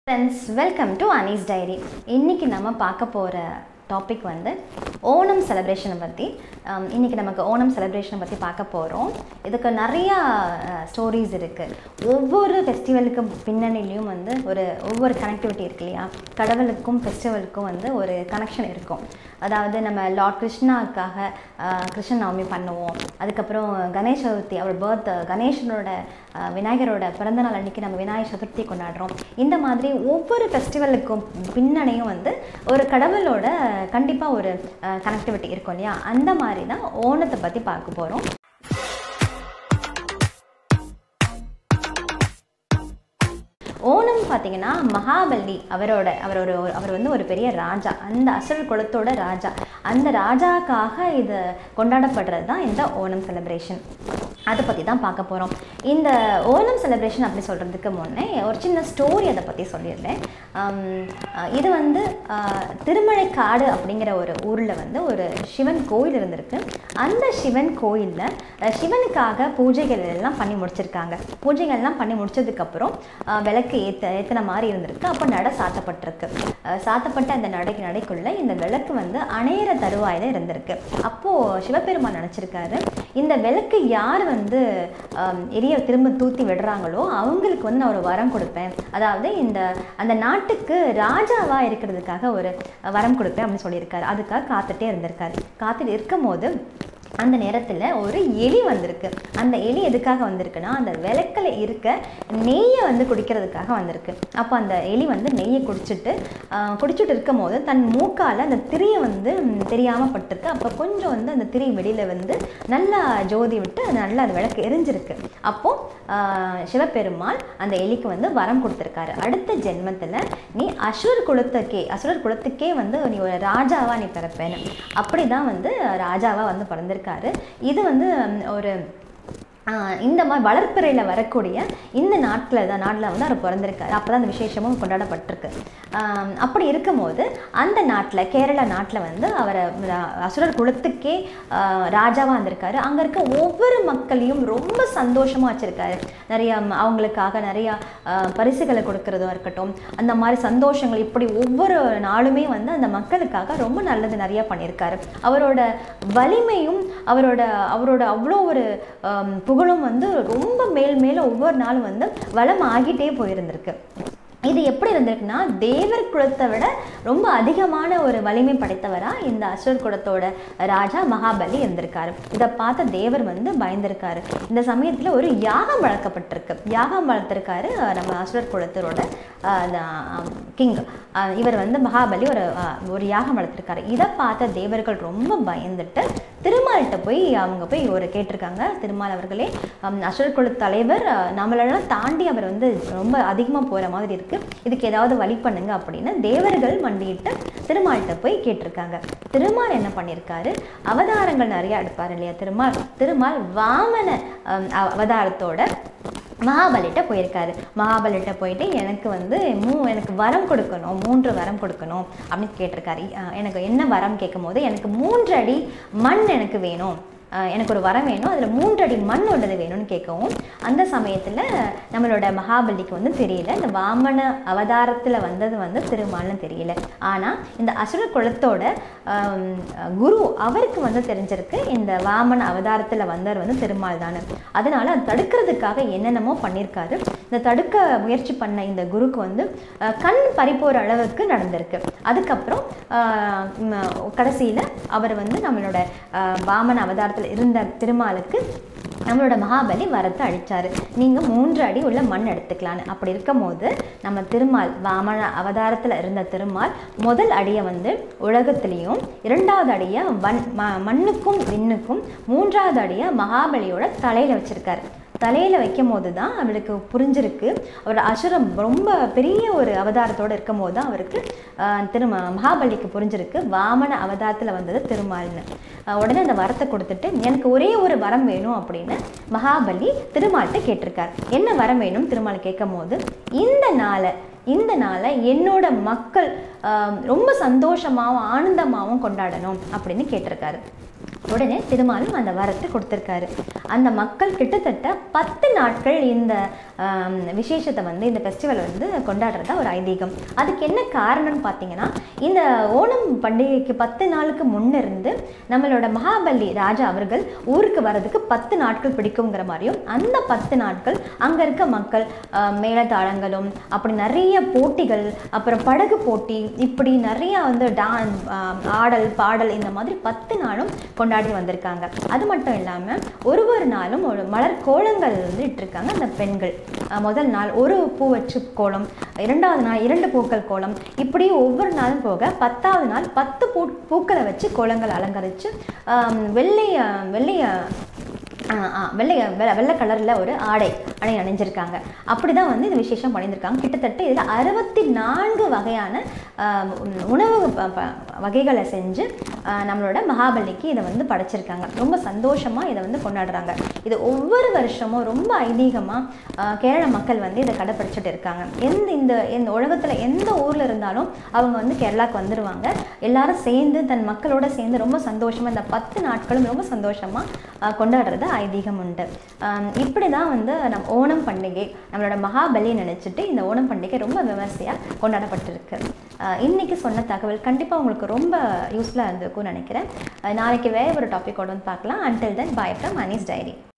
friends welcome to Anees diary இன்றைக்கி நம்ம பார்க்க போகிற டாபிக் வந்து ஓணம் செலிப்ரேஷனை பற்றி இன்றைக்கி நமக்கு ஓணம் செலிப்ரேஷனை பற்றி பார்க்க போகிறோம் இதுக்கு நிறையா ஸ்டோரிஸ் இருக்குது ஒவ்வொரு ஃபெஸ்டிவலுக்கும் பின்னணிலையும் வந்து ஒரு ஒவ்வொரு கனெக்டிவிட்டி இருக்கு இல்லையா கடவுளுக்கும் ஃபெஸ்டிவலுக்கும் வந்து ஒரு கனெக்ஷன் இருக்கும் அதாவது நம்ம லார்ட் கிருஷ்ணாவுக்காக அஹ், கிருஷ்ண நவமி பண்ணுவோம் அதுக்கப்புறம் கணேஷ் சதுர்த்தி அவர் பர்த் கணேசனோட அஹ், விநாயகரோட பிறந்தநாள் அன்னைக்கு நம்ம விநாயகர் சதுர்த்தி கொண்டாடுறோம் இந்த மாதிரி ஒவ்வொரு ஃபெஸ்டிவலுக்கும் பின்னணியும் வந்து ஒரு கடவுளோட கண்டிப்பாக ஒரு கனெக்டிவிட்டி இருக்கும் இல்லையா அந்த மாதிரி தான் ஓணத்தை பற்றி பார்க்க போகிறோம் ஓணம் பார்த்தீங்கன்னா மகாபலி அவரோட அவர் ஒரு அவர் வந்து ஒரு பெரிய ராஜா அந்த அசுர குலத்தோட ராஜா அந்த ராஜாக்காக இது கொண்டாடப்படுறது தான் இந்த ஓணம் செலிப்ரேஷன் அதை பற்றி தான் பார்க்க போகிறோம் இந்த ஓணம் செலிப்ரேஷன் அப்படி சொல்கிறதுக்கு முன்னே ஒரு சின்ன ஸ்டோரி அதை பற்றி சொல்லிடுறேன் ஆம், அஹ் இது வந்து அஹ், திருமலைக்காடு அப்படிங்கிற ஒரு ஊரில் வந்து ஒரு சிவன் கோயில் இருந்திருக்கு அந்த சிவன் கோயிலில் சிவனுக்காக பூஜைகள் எல்லாம் பண்ணி முடிச்சிருக்காங்க பூஜைகள் எல்லாம் பண்ணி முடிச்சதுக்கப்புறம் அஹ், விளக்கு ஏற்ற ஏற்றின மாதிரி இருந்திருக்கு அப்போ நடை சாத்தப்பட்டிருக்கு அஹ், சாத்தப்பட்ட அந்த நடை நடைக்குள்ள இந்த விளக்கு வந்து அணையிற தருவாயில் இருந்திருக்கு அப்போது சிவபெருமான் நினச்சிருக்காரு இந்த விளக்கு யார் வந்து ஆம், எரிய திரும்ப தூத்தி விடுறாங்களோ அவங்களுக்கு வந்து நான் ஒரு வரம் கொடுப்பேன் அதாவது இந்த அந்த நாட்டுக்கு ராஜாவா இருக்கிறதுக்காக ஒரு வரம் கொடுப்பேன் அப்படின்னு சொல்லியிருக்காரு அதுக்காக காத்துட்டே இருந்திருக்காரு காத்துட்டு இருக்கும்போது அந்த நேரத்தில் ஒரு எலி வந்திருக்கு அந்த எலி எதுக்காக வந்திருக்குன்னா அந்த விளக்கில் இருக்க நெய்யை வந்து குடிக்கிறதுக்காக வந்திருக்கு அப்போ அந்த எலி வந்து நெய்யை குடிச்சிட்டு ஆஹ், குடிச்சிட்டு இருக்கும் போது தன் மூக்கால் அந்த திரியை வந்து தெரியாமல் பட்டிருக்கு அப்போ கொஞ்சம் வந்து அந்த திரி வெளியில் வந்து நல்லா ஜோதி விட்டு அது நல்லா அந்த விளக்கு எரிஞ்சிருக்கு அப்போது சிவபெருமாள் அந்த எலிக்கு வந்து வரம் கொடுத்துருக்காரு அடுத்த ஜென்மத்தில் நீ அசுரர் குலத்துக்கே அசுரர் குலத்துக்கே வந்து நீ ஒரு ராஜாவா நீ பிறப்பேன்னு அப்படி தான் வந்து ராஜாவா வந்து பிறந்திருக்காரு இது வந்து ம், ஒரு ஆஹ் இந்த மாதிரி வளர்ப்பிறையில் வரக்கூடிய இந்த நாட்டில் தான் நாட்டில் வந்து அவர் பிறந்திருக்காரு அப்போ தான் அந்த விசேஷமும் கொண்டாடப்பட்டிருக்கு ஆஹ் அப்படி இருக்கும்போது அந்த நாட்டில் கேரளா நாட்டில் வந்து அவரை ரா- அசுரர் குலத்துக்கே ஆஹ் ராஜாவாக இருந்திருக்காரு அங்கே இருக்க ஒவ்வொரு மக்களையும் ரொம்ப சந்தோஷமாக வச்சுருக்காரு நிறைய ம், அவங்களுக்காக நிறையா ஆஹ் பரிசுகளை கொடுக்கறதும் இருக்கட்டும் அந்த மாதிரி சந்தோஷங்கள் இப்படி ஒவ்வொரு நாளுமே வந்து அந்த மக்களுக்காக ரொம்ப நல்லது நிறையா பண்ணியிருக்காரு அவரோட வலிமையும் அவரோட அவரோட அவ்வளோ ஒரு ஆம், புகழும் வந்து ரொம்ப மேல் மேல ஒவ்வொரு நாளும் வந்து வளம் ஆகிட்டே போயிருந்திருக்கு இது எப்படி இருந்திருக்குன்னா தேவர் குலத்தை விட ரொம்ப அதிகமான ஒரு வலிமை படைத்தவராக இந்த அசுரர் குலத்தோட ராஜா மகாபலி இருந்திருக்காரு இதை பார்த்த தேவர் வந்து பயந்திருக்காரு இந்த சமயத்தில் ஒரு யாகம் வளர்க்கப்பட்டிருக்கு யாகம் வளர்த்திருக்காரு அஹ், நம்ம அசுரர் குலத்தரோட கிங் இவர் வந்து மகாபலி ஒரு அஹ், ஒரு யாகம் வளர்த்திருக்காரு இதை பார்த்த தேவர்கள் ரொம்ப பயந்துட்டு திருமால்கிட்ட போய் அவங்க போய் ஒரு கேட்டிருக்காங்க திருமால் அவர்களே ஹம், அசுரர் குல தலைவர் அஹ், நம்மளெல்லாம் தாண்டி அவர் வந்து ரொம்ப அதிகமாக போகிற மாதிரி இருக்கு இதுக்கு ஏதாவது வழி பண்ணுங்க அப்படின்னு தேவர்கள் மண்டிட்டு திருமால்கிட்ட போய் கேட்டிருக்காங்க திருமால் என்ன பண்ணியிருக்காரு அவதாரங்கள் நிறைய எடுப்பார் இல்லையா திருமால் திருமால் வாமன ஹம், அவ- அவதாரத்தோட மகாபலிட்ட போயிருக்காரு மகாபலிட்ட போயிட்டு எனக்கு வந்து மூ எனக்கு வரம் கொடுக்கணும் மூன்று வரம் கொடுக்கணும் அப்படின்னு கேட்டிருக்காரு அஹ் எனக்கு என்ன வரம் கேட்கும்போது எனக்கு மூன்று அடி மண் எனக்கு வேணும் அஹ் எனக்கு ஒரு வரம் வேணும் அதில் மூன்றடி மண் உள்ளது வேணும்னு கேட்கவும் அந்த சமயத்தில் நம்மளோட மகாபலிக்கு வந்து தெரியல இந்த வாமன அவதாரத்தில் வந்தது வந்து திருமால்னு தெரியல ஆனால் இந்த அசுர குலத்தோட ஆம், குரு அவருக்கு வந்து தெரிஞ்சிருக்கு இந்த வாமன அவதாரத்தில் வந்தவர் வந்து திருமால் தானே அதனால அதை தடுக்கிறதுக்காக என்னென்னமோ பண்ணியிருக்காரு இந்த தடுக்க முயற்சி பண்ண இந்த குருக்கு வந்து அஹ், கண் பறிப்போர் அளவுக்கு நடந்திருக்கு அதுக்கப்புறம் கடைசியில் அவர் வந்து நம்மளோட அஹ், வாமன அவதாரத்தில் இருந்த திருமாலுக்கு நம்மளோட மகாபலி வரத்தை அழிச்சாரு நீங்கள் மூன்று அடி உள்ள மண் எடுத்துக்கலான்னு அப்படி இருக்கும் போது நம்ம திருமால் வாமன அவதாரத்தில் இருந்த திருமால் முதல் அடியை வந்து உலகத்திலையும் இரண்டாவது அடியை வன் ம- மண்ணுக்கும் விண்ணுக்கும் மூன்றாவது அடியை மகாபலியோட தலையில் வச்சிருக்காரு தலையில் வைக்கும் போது தான் அவருக்கு புரிஞ்சிருக்கு அவர் அசுரம் ரொம்ப பெரிய ஒரு அவதாரத்தோடு இருக்கும் போது தான் அவருக்கு ஆஹ், திரும மகாபலிக்கு புரிஞ்சிருக்கு வாமன அவதாரத்தில் வந்தது திருமால்னு ஆஹ், உடனே அந்த வரத்தை கொடுத்துட்டு எனக்கு ஒரே ஒரு வரம் வேணும் அப்படின்னு மகாபலி திருமால்கிட்ட கேட்டிருக்கார் என்ன வரம் வேணும் திருமால் கேட்கும் போது இந்த நாளை இந்த நாளை என்னோட மக்கள் ஆஹ், ரொம்ப சந்தோஷமாகவும் ஆனந்தமாகவும் கொண்டாடணும் அப்படின்னு கேட்டிருக்காரு உடனே திருமாலும் அந்த வரத்தை கொடுத்துருக்காரு அந்த மக்கள் கிட்டத்தட்ட பத்து நாட்கள் இந்த ஆம், விசேஷத்தை வந்து இந்த ஃபெஸ்டிவல் வந்து கொண்டாடுறதா ஒரு ஐதீகம் அதுக்கு என்ன காரணம்னு பார்த்தீங்கன்னா இந்த ஓணம் பண்டிகைக்கு பத்து நாளுக்கு முன்னிருந்து நம்மளோட மகாபலி ராஜா அவர்கள் ஊருக்கு வர்றதுக்கு பத்து நாட்கள் பிடிக்குங்கிற மாதிரியும் அந்த பத்து நாட்கள் அங்கே இருக்க மக்கள் ஆ, மேளதாளங்களும் அப்படி நிறைய போட்டிகள் அப்புறம் படகு போட்டி இப்படி நிறைய வந்து டான் ஆடல் பாடல் இந்த மாதிரி பத்து நாளும் கொண்டாடி வந்திருக்காங்க அது மட்டும் இல்லாமல் ஒரு ஒரு நாளும் ஒரு மலர் கோலங்கள் வந்து இட்டிருக்காங்க அந்த பெண்கள் அஹ் முதல் நாள் ஒரு பூ வச்சு கோலம் இரண்டாவது நாள் இரண்டு பூக்கள் கோலம் இப்படி ஒவ்வொரு நாளும் போக பத்தாவது நாள் பத்து பூ பூக்களை வச்சு கோலங்கள் அலங்கரித்து வெள்ளை அஹ், வெள்ளை அஹ், ஆ, ஆ, வெள்ளை வெள்ளை வெள்ளை கலரில் ஒரு ஆடை அணை அணிஞ்சிருக்காங்க அப்படி தான் வந்து இது விசேஷம் பண்ணியிருக்காங்க கிட்டத்தட்ட இதில் அறுபத்தி நான்கு வகையான ஆ, உண்- உணவு ப- ப- வகைகளை செஞ்சு ஆ, நம்மளோட மகாபலிக்கு இதை வந்து படைச்சிருக்காங்க ரொம்ப சந்தோஷமாக இதை வந்து கொண்டாடுறாங்க இது ஒவ்வொரு வருஷமும் ரொம்ப ஐதீகமாக கேரள மக்கள் வந்து இதை கடைப்பிடிச்சிட்டு இருக்காங்க எந்த இந்த இந்த உலகத்தில் எந்த ஊரில் இருந்தாலும் அவங்க வந்து கேரளாவுக்கு வந்துடுவாங்க எல்லாரும் சேர்ந்து தன் மக்களோட சேர்ந்து ரொம்ப சந்தோஷமாக இந்த பத்து நாட்களும் ரொம்ப சந்தோஷமாக கொண்டாடுறது ஐதீகம் உண்டு ஆம், இப்படி தான் வந்து நம் ஓணம் பண்டிகை நம்மளோட மகாபலியை நினச்சிட்டு இந்த ஓணம் பண்டிகை ரொம்ப விமர்சையாக கொண்டாடப்பட்டிருக்கு ஆஹ் இன்னைக்கு சொன்ன தகவல் கண்டிப்பாக உங்களுக்கு ரொம்ப யூஸ்ஃபுல்லாக இருந்திருக்கும்னு நினைக்கிறேன் ஆஹ் நாளைக்கு வேறு ஒரு டாபிக் கொண்டு வந்து பார்க்கலாம் until then bye from Anees diary